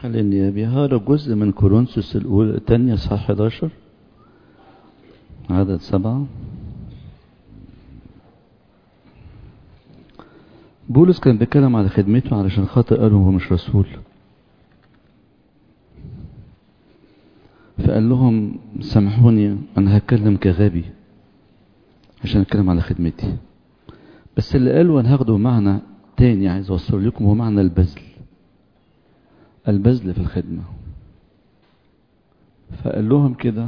الحل النيابي هذا جزء من كورنثوس الأولى الثانية صح 11 عدد سبعة بولس كان بيتكلم على خدمته علشان خاطر قالوا هو مش رسول فقال لهم سامحوني انا هتكلم كغبي عشان اتكلم على خدمتي بس اللي قاله انا هاخده معنى تاني عايز اوصل لكم هو معنى البذل البذل في الخدمة فقال لهم كده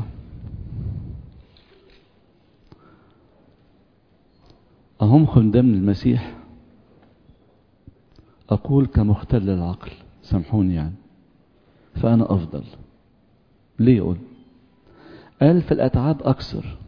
أهم خدام المسيح أقول كمختل العقل سامحوني يعني فأنا أفضل ليه يقول قال في الأتعاب أكثر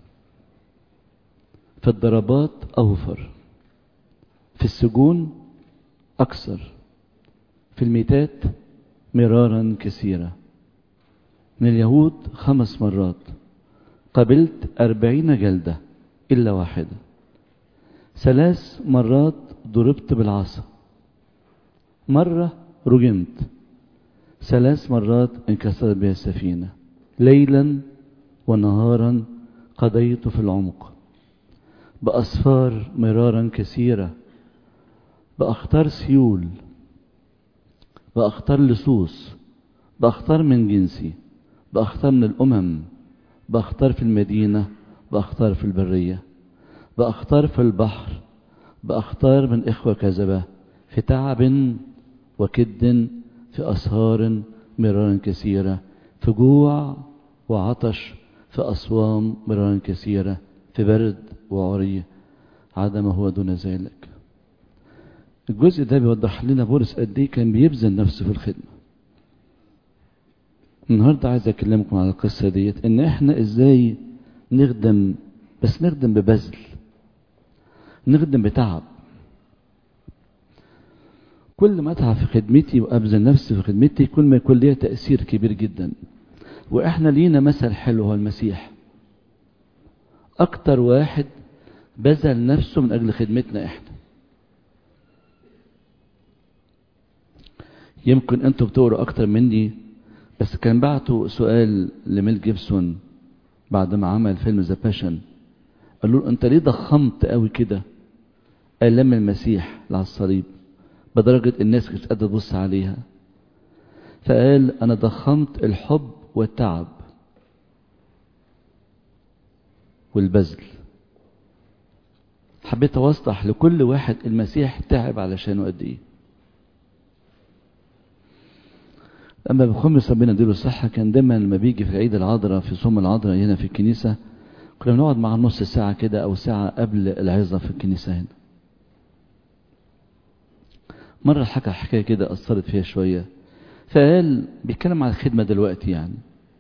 في الضربات أوفر في السجون أكثر في الميتات مرارا كثيرة من اليهود خمس مرات قبلت أربعين جلدة إلا واحدة ثلاث مرات ضربت بالعصا مرة رجمت ثلاث مرات انكسرت بها السفينة ليلا ونهارا قضيت في العمق بأسفار مرارا كثيرة بأخطار سيول بأخطار لصوص بأخطار من جنسي بأخطار من الأمم بأخطار في المدينة بأخطار في البرية بأخطار في البحر بأخطار من إخوة كذبة في تعب وكد في أسهار مرارا كثيرة في جوع وعطش في أصوام مرارا كثيرة في برد وعري عدم هو دون ذلك الجزء ده بيوضح لنا بولس قد ايه كان بيبذل نفسه في الخدمه النهارده عايز اكلمكم على القصه ديت ان احنا ازاي نخدم بس نخدم ببذل نخدم بتعب كل ما اتعب في خدمتي وابذل نفسي في خدمتي كل ما يكون ليها تاثير كبير جدا واحنا لينا مثل حلو هو المسيح اكتر واحد بذل نفسه من اجل خدمتنا احنا يمكن انتوا بتقروا اكتر مني بس كان بعتوا سؤال لميل جيبسون بعد ما عمل فيلم ذا باشن قالوا له انت ليه ضخمت قوي كده الام المسيح على الصليب بدرجه الناس مش قادره تبص عليها فقال انا ضخمت الحب والتعب والبذل حبيت اوضح لكل واحد المسيح تعب علشانه قد ايه اما بخمس ربنا يديله الصحه كان دايما لما بيجي في عيد العذراء في صوم العذراء هنا في الكنيسه كنا بنقعد معاه نص ساعه كده او ساعه قبل العظه في الكنيسه هنا مره حكى حكايه كده اثرت فيها شويه فقال بيتكلم عن الخدمه دلوقتي يعني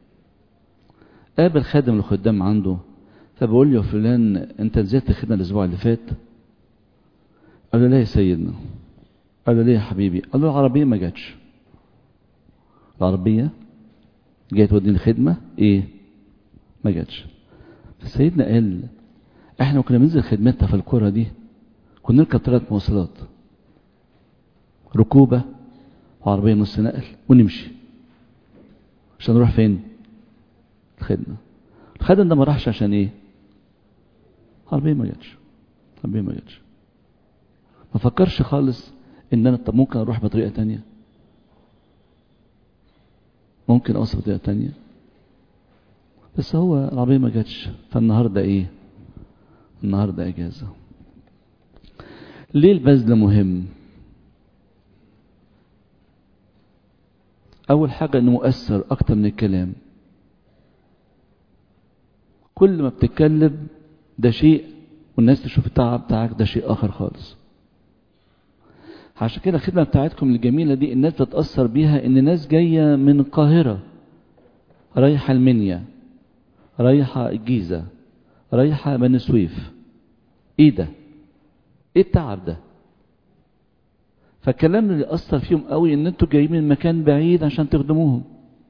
قابل خادم الخدام عنده فبقول له يا فلان انت نزلت الخدمه الاسبوع اللي فات قال له لا يا سيدنا قال له ليه يا حبيبي قال له العربيه ما جاتش العربية جاية توديني الخدمة ايه ما جاتش فسيدنا قال احنا كنا بننزل خدمتنا في القرى دي كنا نركب ثلاث مواصلات ركوبة وعربية نص نقل ونمشي عشان نروح فين الخدمة الخادم ده ما راحش عشان ايه عربية ما جاتش عربية ما جاتش ما فكرش خالص ان انا طب ممكن اروح بطريقة تانية ممكن اوصل بطريقه تانية بس هو العربيه ما جاتش فالنهارده ايه النهارده اجازه ليه البذل مهم اول حاجه انه مؤثر اكتر من الكلام كل ما بتتكلم ده شيء والناس تشوف التعب بتاعك ده شيء اخر خالص عشان كده الخدمه بتاعتكم الجميله دي الناس بتتاثر بيها ان ناس جايه من القاهره رايحه المنيا رايحه الجيزه رايحه بني سويف ايه ده ايه التعب ده فالكلام اللي اثر فيهم قوي ان انتوا جايين من مكان بعيد عشان تخدموهم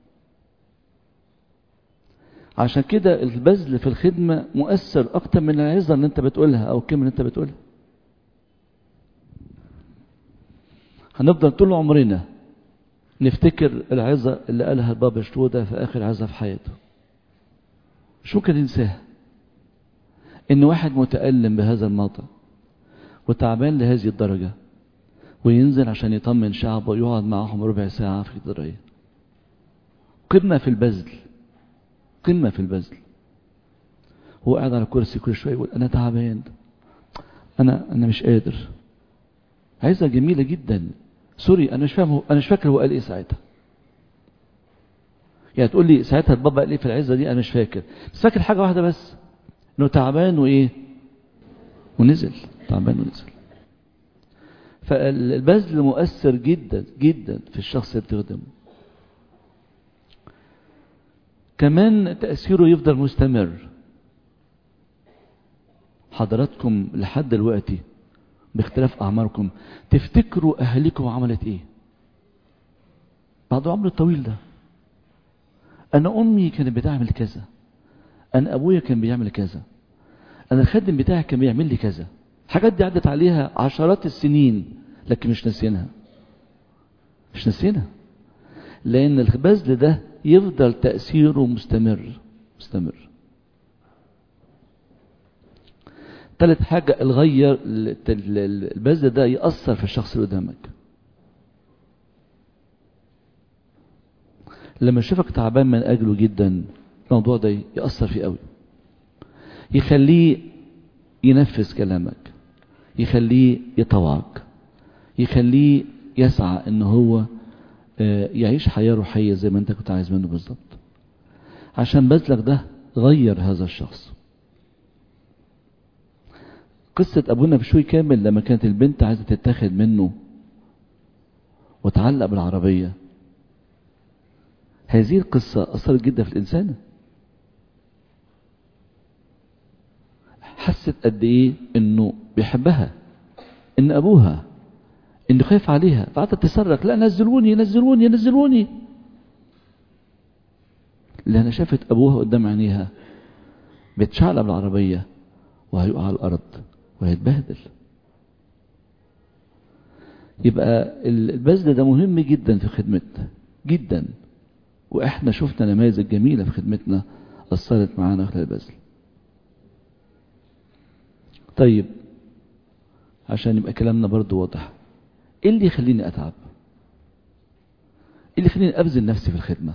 عشان كده البذل في الخدمه مؤثر اكتر من العظه اللي انت بتقولها او الكلمه اللي انت بتقولها هنفضل طول عمرنا نفتكر العظة اللي قالها البابا شنودة في آخر عظة في حياته مش ممكن ننساها إن واحد متألم بهذا الموضع وتعبان لهذه الدرجة وينزل عشان يطمن شعبه ويقعد معهم ربع ساعة في الدرية قمة في البذل قمة في البذل هو قاعد على كرسي كل شوية يقول أنا تعبان أنا أنا مش قادر عايزة جميلة جدا سوري أنا مش فاهم هو أنا مش فاكر هو قال إيه ساعتها يعني تقول لي ساعتها البابا قال إيه في العزة دي أنا مش فاكر بس فاكر حاجة واحدة بس إنه تعبان وإيه ونزل تعبان ونزل فالبذل مؤثر جدا جدا في الشخص اللي بتخدمه كمان تأثيره يفضل مستمر حضراتكم لحد دلوقتي باختلاف أعماركم تفتكروا أهلكم عملت إيه بعد العمر الطويل ده أنا أمي كانت بتعمل كذا أنا أبويا كان بيعمل كذا أنا الخادم بتاعي كان بيعمل لي كذا الحاجات دي عدت عليها عشرات السنين لكن مش ناسينها مش ناسينها لأن البذل ده يفضل تأثيره مستمر مستمر ثالث حاجة الغير البذل ده يأثر في الشخص اللي قدامك لما يشوفك تعبان من أجله جدا الموضوع ده يأثر فيه قوي يخليه ينفذ كلامك يخليه يطوعك يخليه يسعى ان هو يعيش حياة روحية زي ما انت كنت عايز منه بالظبط عشان بذلك ده غير هذا الشخص قصة أبونا بشوي كامل لما كانت البنت عايزة تتاخد منه وتعلق بالعربية هذه القصة أثرت جدا في الإنسان حست قد إيه إنه بيحبها إن أبوها إنه خايف عليها فقعدت تصرخ لا نزلوني نزلوني نزلوني لأنها شافت أبوها قدام عينيها بيتشعلق بالعربية وهيقع على الأرض وهيتبهدل يبقى البذل ده مهم جدا في خدمتنا جدا واحنا شفنا نماذج جميلة في خدمتنا أثرت معانا خلال البذل طيب عشان يبقى كلامنا برضو واضح ايه اللي يخليني اتعب ايه اللي يخليني ابذل نفسي في الخدمة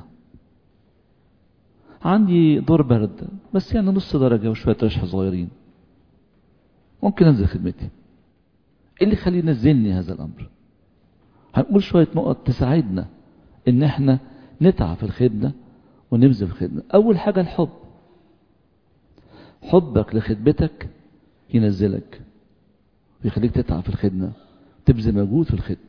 عندي دور برد بس يعني نص درجة وشوية رشح صغيرين ممكن انزل خدمتي ايه اللي يخليني ينزلني هذا الامر هنقول شوية نقط تساعدنا ان احنا نتعب في الخدمة ونبذل الخدمة اول حاجة الحب حبك لخدمتك ينزلك ويخليك تتعب في الخدمة تبذل مجهود في الخدمة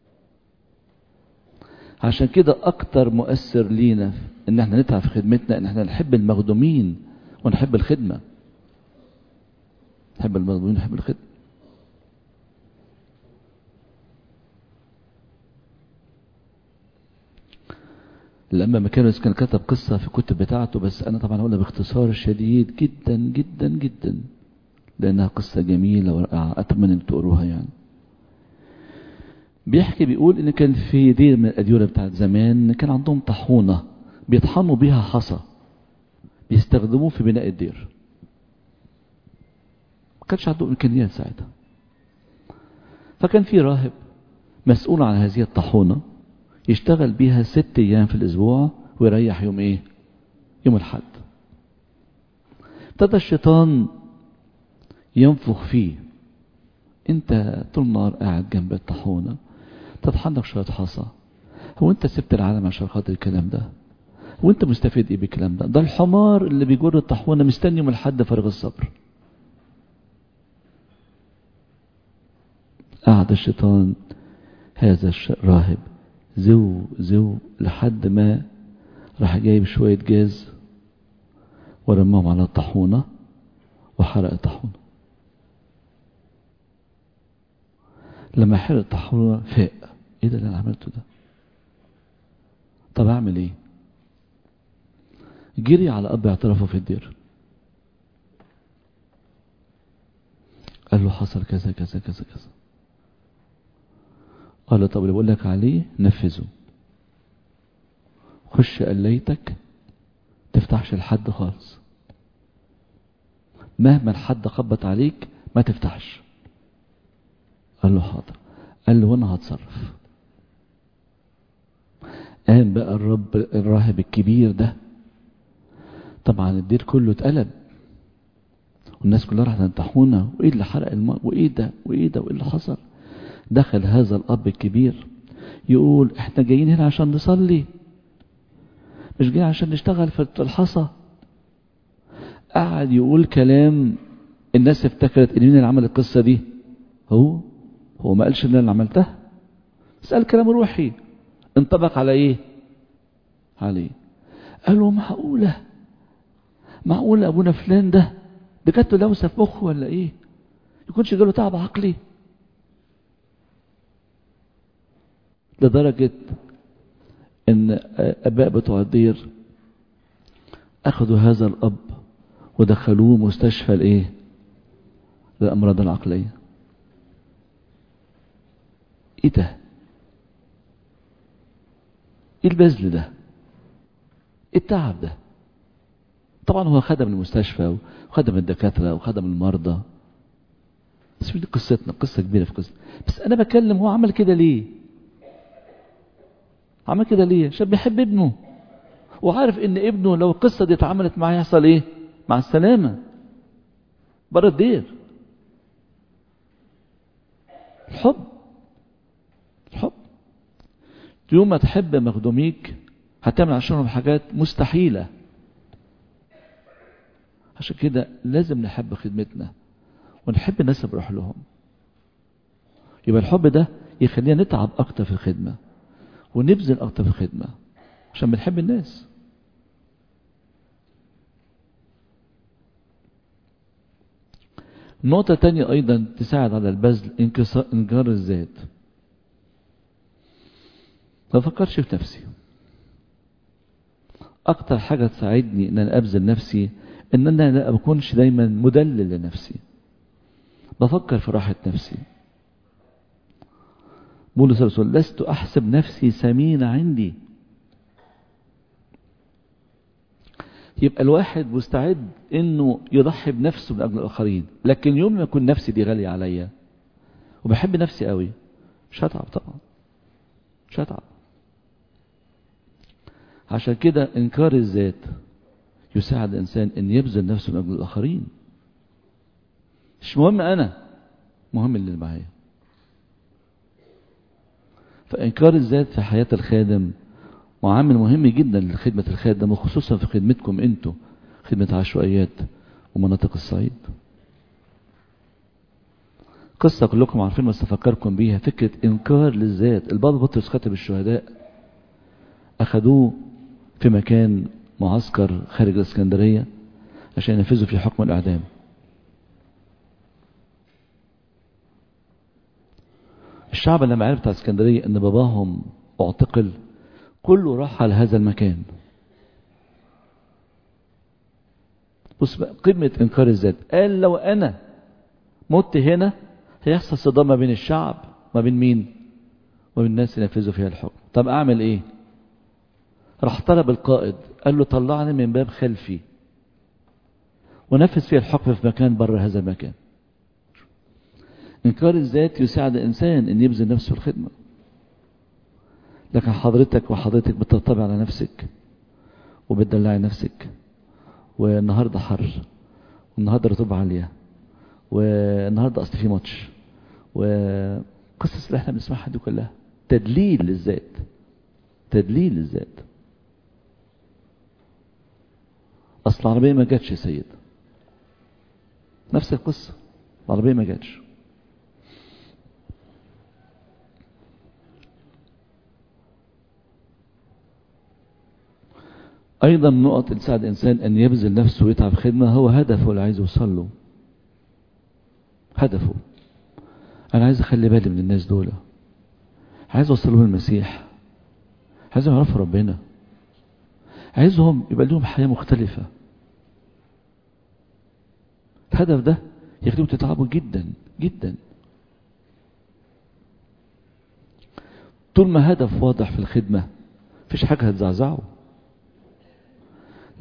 عشان كده اكتر مؤثر لينا ان احنا نتعب في خدمتنا ان احنا نحب المخدومين ونحب الخدمة نحب المخدومين ونحب الخدمة لما مكانوس كان كتب قصة في الكتب بتاعته بس أنا طبعا هقولها باختصار شديد جدا جدا جدا لأنها قصة جميلة ورائعة أتمنى أن تقروها يعني بيحكي بيقول إن كان في دير من الأديرة بتاعت زمان كان عندهم طاحونة بيطحنوا بيها حصى بيستخدموه في بناء الدير ما كانش عندهم إمكانيات ساعتها فكان في راهب مسؤول عن هذه الطاحونه يشتغل بيها ست ايام في الاسبوع ويريح يوم ايه يوم الحد ابتدى الشيطان ينفخ فيه انت طول النهار قاعد جنب الطاحونه تطحنك شويه حصى هو انت سبت العالم عشان خاطر الكلام ده هو انت مستفيد ايه بالكلام ده ده الحمار اللي بيجر الطاحونه مستني يوم الحد فارغ الصبر قعد الشيطان هذا الراهب زو زو لحد ما راح جايب شوية جاز ورماهم على الطاحونة وحرق الطاحونة لما حرق الطاحونة فاق ايه ده اللي انا عملته ده طب اعمل ايه جري على اب اعترافه في الدير قال له حصل كذا كذا كذا كذا قال له طب اللي بقول لك عليه نفذه خش قليتك تفتحش لحد خالص مهما الحد خبط عليك ما تفتحش قال له حاضر قال له وانا هتصرف قام بقى الرب الراهب الكبير ده طبعا الدير كله اتقلب والناس كلها راحت تنتحونا وايه اللي حرق الماء وايه ده وايه ده وايه اللي حصل دخل هذا الاب الكبير يقول احنا جايين هنا عشان نصلي مش جايين عشان نشتغل في الحصى قعد يقول كلام الناس افتكرت ان مين اللي عمل القصه دي هو هو ما قالش ان انا اللي عملتها بس قال كلام روحي انطبق على ايه عليه قالوا معقوله معقوله ابونا فلان ده ده جات له لوسه في مخه ولا ايه يكونش جاله تعب عقلي لدرجة ان اباء بتوع الدير اخذوا هذا الاب ودخلوه مستشفى الايه للامراض العقلية ايه ده ايه البذل ده ايه التعب ده طبعا هو خدم المستشفى وخدم الدكاترة وخدم المرضى بس دي قصتنا قصة كبيرة في قصة بس أنا بكلم هو عمل كده ليه عمل كده ليه عشان بيحب ابنه وعارف ان ابنه لو القصة دي اتعملت معاه يحصل ايه مع السلامة بره الدير الحب الحب يوم ما تحب مخدوميك هتعمل عشانهم حاجات مستحيلة عشان كده لازم نحب خدمتنا ونحب الناس اللي بنروح لهم يبقى الحب ده يخلينا نتعب اكتر في الخدمة ونبذل اكتر في الخدمة عشان بنحب الناس نقطة تانية أيضا تساعد على البذل إنكار الذات ما فكرش في نفسي أكتر حاجة تساعدني إن أنا أبذل نفسي إن أنا لا أكونش دايما مدلل لنفسي بفكر في راحة نفسي بولس الرسول لست أحسب نفسي سمينة عندي يبقى الواحد مستعد انه يضحي بنفسه من اجل الاخرين لكن يوم ما يكون نفسي دي غاليه عليا وبحب نفسي قوي مش هتعب طبعا مش هتعب عشان كده انكار الذات يساعد الانسان ان يبذل نفسه من اجل الاخرين مش مهم انا مهم اللي معايا فانكار الذات في حياه الخادم وعامل مهم جدا لخدمة الخادم وخصوصا في خدمتكم انتوا خدمة عشوائيات ومناطق الصعيد قصة كلكم عارفين بس افكركم بيها فكرة انكار للذات البابا بطرس خاتم الشهداء اخدوه في مكان معسكر خارج الاسكندرية عشان ينفذوا فيه حكم الاعدام الشعب لما عرف بتاع اسكندرية ان باباهم اعتقل كله راح على هذا المكان بص بقى قمة إنكار الذات قال لو أنا مت هنا هيحصل صدام ما بين الشعب ما بين مين وبين الناس اللي ينفذوا فيها الحكم طب أعمل إيه راح طلب القائد قال له طلعني من باب خلفي ونفذ فيها الحكم في مكان بره هذا المكان إنكار الذات يساعد الإنسان أن يبذل نفسه في الخدمة لكن حضرتك وحضرتك بتطبع على نفسك وبتدلعي نفسك والنهارده حر والنهارده رطوبة عالية والنهارده اصل في ماتش وقصص اللي احنا بنسمعها دي كلها تدليل للذات تدليل للذات اصل العربية ما جاتش يا سيد نفس القصة العربية ما جاتش أيضا من نقط اللي تساعد الإنسان أن يبذل نفسه ويتعب خدمة هو هدفه اللي عايز يوصل له هدفه أنا عايز أخلي بالي من الناس دول عايز أوصلهم المسيح عايزهم يعرفوا ربنا عايزهم يبقى لهم حياة مختلفة الهدف ده يخليهم تتعبوا جدا جدا طول ما هدف واضح في الخدمة مفيش حاجة هتزعزعه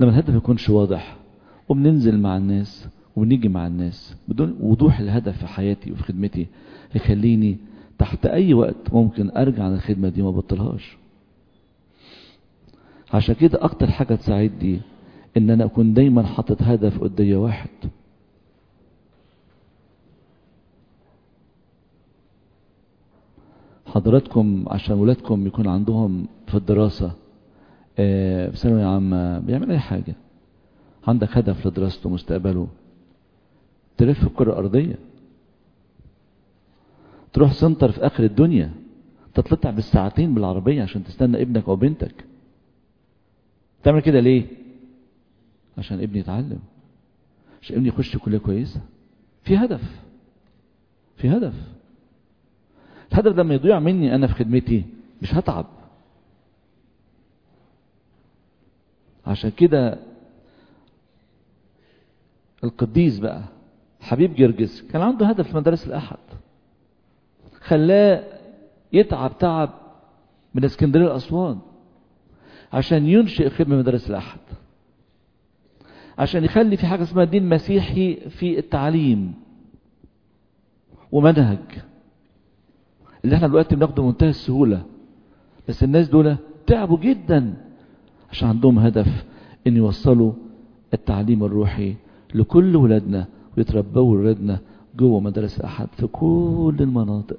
لما الهدف يكونش واضح وبننزل مع الناس وبنيجي مع الناس بدون وضوح الهدف في حياتي وفي خدمتي يخليني تحت اي وقت ممكن ارجع للخدمة دي ما بطلهاش عشان كده اكتر حاجة تساعدني ان انا اكون دايما حاطط هدف قدامي واحد حضراتكم عشان ولادكم يكون عندهم في الدراسة آه، في ثانوية عامة بيعمل أي حاجة عندك هدف لدراسته مستقبله تلف الكرة الأرضية تروح سنتر في آخر الدنيا تطلع بالساعتين بالعربية عشان تستنى ابنك أو بنتك تعمل كده ليه؟ عشان ابني يتعلم عشان ابني يخش كلية كويسة في هدف في هدف الهدف لما يضيع مني أنا في خدمتي مش هتعب عشان كده القديس بقى حبيب جرجس كان عنده هدف في مدارس الأحد خلاه يتعب تعب من اسكندرية لأسوان عشان ينشئ خدمة مدارس الأحد عشان يخلي في حاجة اسمها دين مسيحي في التعليم ومنهج اللي احنا دلوقتي بناخده بمنتهى السهولة بس الناس دول تعبوا جدا عشان عندهم هدف ان يوصلوا التعليم الروحي لكل ولادنا ويتربوا ولادنا جوه مدارس الاحد في كل المناطق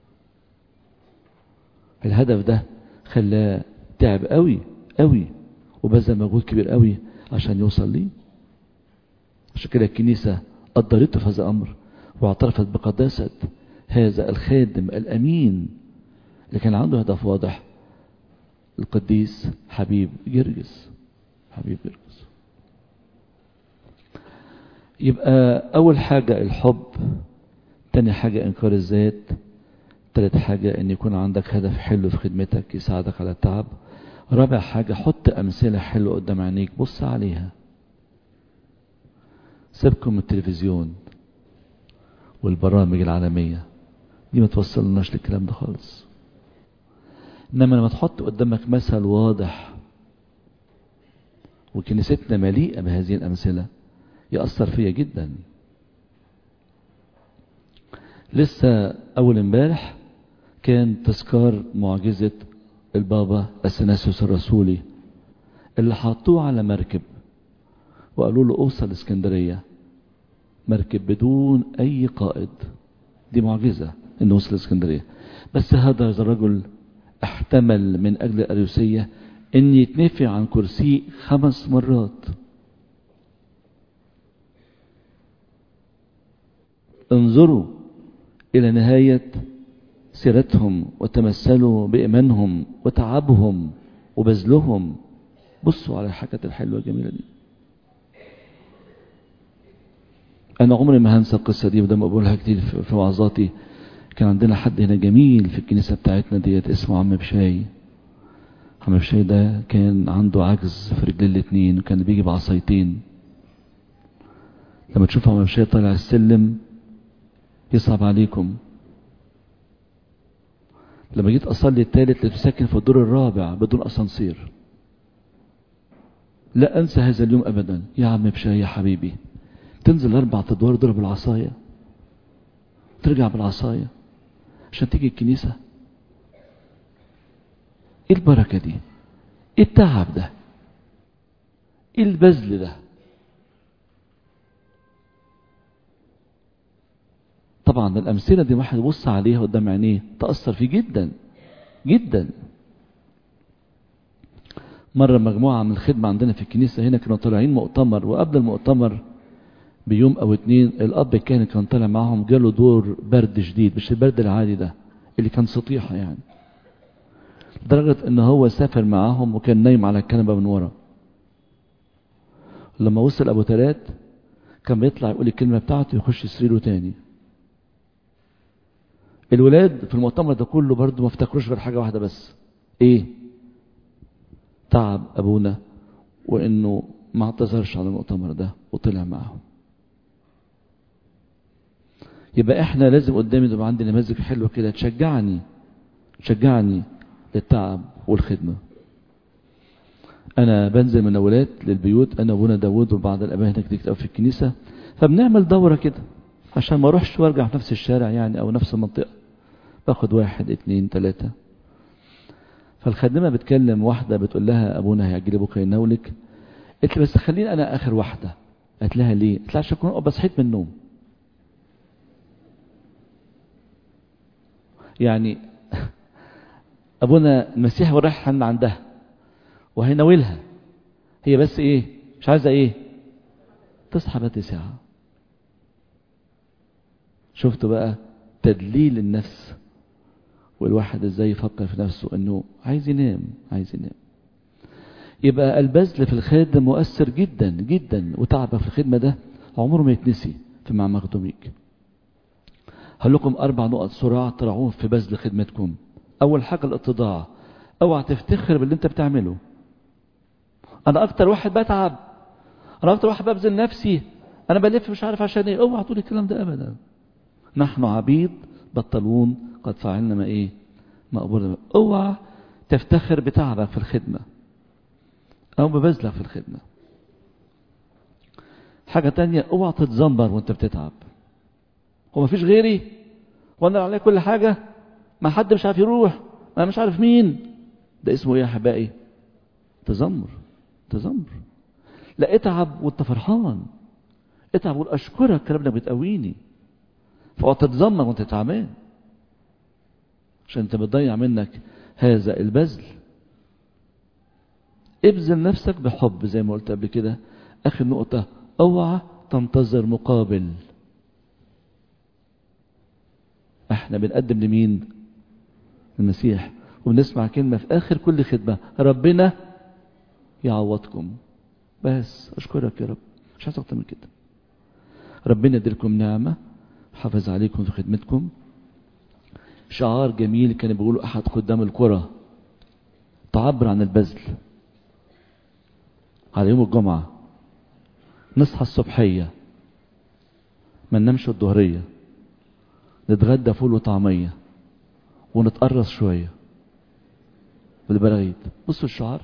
الهدف ده خلاه تعب قوي قوي وبذل مجهود كبير قوي عشان يوصل ليه عشان كده الكنيسة قدرته في هذا الأمر واعترفت بقداسة هذا الخادم الأمين اللي كان عنده هدف واضح القديس حبيب جرجس حبيب جرجس يبقى أول حاجة الحب تاني حاجة إنكار الذات تالت حاجة إن يكون عندك هدف حلو في خدمتك يساعدك على التعب رابع حاجة حط أمثلة حلوة قدام عينيك بص عليها سيبكم من التلفزيون والبرامج العالمية دي ما توصلناش للكلام ده خالص إنما لما تحط قدامك مثل واضح وكنيستنا مليئة بهذه الأمثلة يأثر فيا جدا لسه أول امبارح كان تذكار معجزة البابا اثناسيوس الرسولي اللي حطوه على مركب وقالوا له اوصل اسكندرية مركب بدون اي قائد دي معجزة انه وصل اسكندرية بس هذا الرجل احتمل من اجل الاريوسية ان يتنفي عن كرسيه خمس مرات انظروا الى نهاية سيرتهم وتمثلوا بإيمانهم وتعبهم وبذلهم بصوا على الحاجات الحلوة الجميلة دي أنا عمري ما هنسى القصة دي وده بقولها كتير في وعظاتي كان عندنا حد هنا جميل في الكنيسة بتاعتنا ديت اسمه عم بشاي عم بشاي ده كان عنده عجز في رجليه الاتنين وكان بيجي بعصايتين لما تشوف عم بشاي طالع السلم يصعب عليكم لما جيت اصلي الثالث لقيته ساكن في الدور الرابع بدون اسانسير لا انسى هذا اليوم ابدا يا عم بشاي يا حبيبي تنزل اربع ادوار ضرب بالعصايه ترجع بالعصايه عشان تيجي الكنيسه ايه البركه دي ايه التعب ده ايه البذل ده طبعا الأمثلة دي واحد يبص عليها قدام عينيه تأثر فيه جدا جدا مرة مجموعة من الخدمة عندنا في الكنيسة هنا كانوا طالعين مؤتمر وقبل المؤتمر بيوم أو اتنين الأب كان كان طالع معاهم جاله دور برد شديد مش البرد العادي ده اللي كان سطيحة يعني لدرجة ان هو سافر معاهم وكان نايم على الكنبة من ورا لما وصل ابو تلات كان بيطلع يقول الكلمة بتاعته يخش سريره تاني الولاد في المؤتمر ده كله برضه ما افتكروش غير حاجة واحدة بس ايه تعب ابونا وانه ما اعتذرش عن المؤتمر ده وطلع معاهم يبقى احنا لازم قدامي تبقى عندي نماذج حلوه كده تشجعني تشجعني للتعب والخدمه انا بنزل من اولاد للبيوت انا وابونا داوود وبعض الاباء هناك كتير في الكنيسه فبنعمل دوره كده عشان ما اروحش وارجع في نفس الشارع يعني او نفس المنطقه باخد واحد اتنين تلاته فالخادمه بتكلم واحده بتقول لها ابونا هيجي لي بكره يناولك قلت لي بس خليني انا اخر واحده قالت لها ليه؟ قلت لها عشان اكون بس صحيت من النوم يعني ابونا المسيح رايح عندها وهيناولها هي بس ايه مش عايزه ايه تصحى بدري ساعه شفتوا بقى تدليل النفس والواحد ازاي يفكر في نفسه انه عايز ينام عايز ينام يبقى البذل في الخادم مؤثر جدا جدا وتعبك في الخدمه ده عمره ما يتنسي في مع مخدوميك هقول لكم اربع نقط سرعه ترعون في بذل خدمتكم اول حاجه الاتضاع اوعى تفتخر باللي انت بتعمله انا اكتر واحد بتعب انا اكتر واحد ببذل نفسي انا بلف مش عارف عشان ايه اوعى تقول الكلام ده ابدا نحن عبيد بطلون قد فعلنا ما ايه ما أبورنا اوعى تفتخر بتعبك في الخدمة او ببذلك في الخدمة حاجة تانية اوعى تتذمر وانت بتتعب هو ما فيش غيري وانا عليه كل حاجة ما حد مش عارف يروح ما مش عارف مين ده اسمه ايه يا احبائي تذمر تذمر لا اتعب وانت فرحان اتعب وقول اشكرك ربنا بتقويني فهو تتذمر وانت تعبان عشان انت بتضيع منك هذا البذل ابذل نفسك بحب زي ما قلت قبل كده اخر نقطة اوعى تنتظر مقابل احنا بنقدم لمين المسيح وبنسمع كلمة في اخر كل خدمة ربنا يعوضكم بس اشكرك يا رب مش عايز اكتر من كده ربنا يديلكم نعمة حافظ عليكم في خدمتكم شعار جميل كان بيقوله احد قدام القرى تعبر عن البذل على يوم الجمعة نصحى الصبحية ما ننامش الظهرية نتغدى فول وطعمية ونتقرص شوية بالبراغيث بصوا الشعار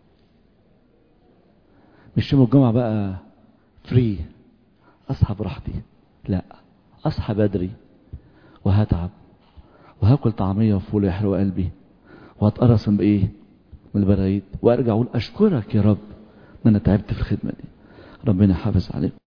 مش يوم الجمعة بقى فري اصحى براحتي لا اصحى بدري وهتعب وهاكل طعميه وفول يحرق قلبي وهتقرص من بايه من البرايد وارجع اقول اشكرك يا رب ان انا تعبت في الخدمه دي ربنا يحافظ عليكم